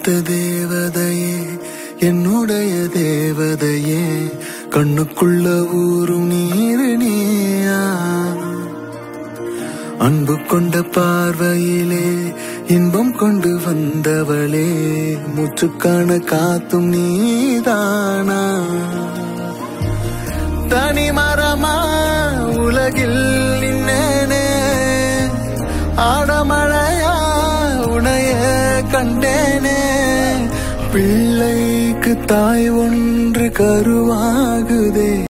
கொடுத்த தேவதையே என்னுடைய தேவதையே கண்ணுக்குள்ள ஊரும் நீரு நீயா அன்பு கொண்ட பார்வையிலே இன்பம் கொண்டு வந்தவளே முற்றுக்கான காத்தும் நீதானா தனி மரமா உலகில் நின்னேனே ஆடமழையா உனைய கண்டேனே பிள்ளைக்கு தாய் ஒன்று கருவாகுதே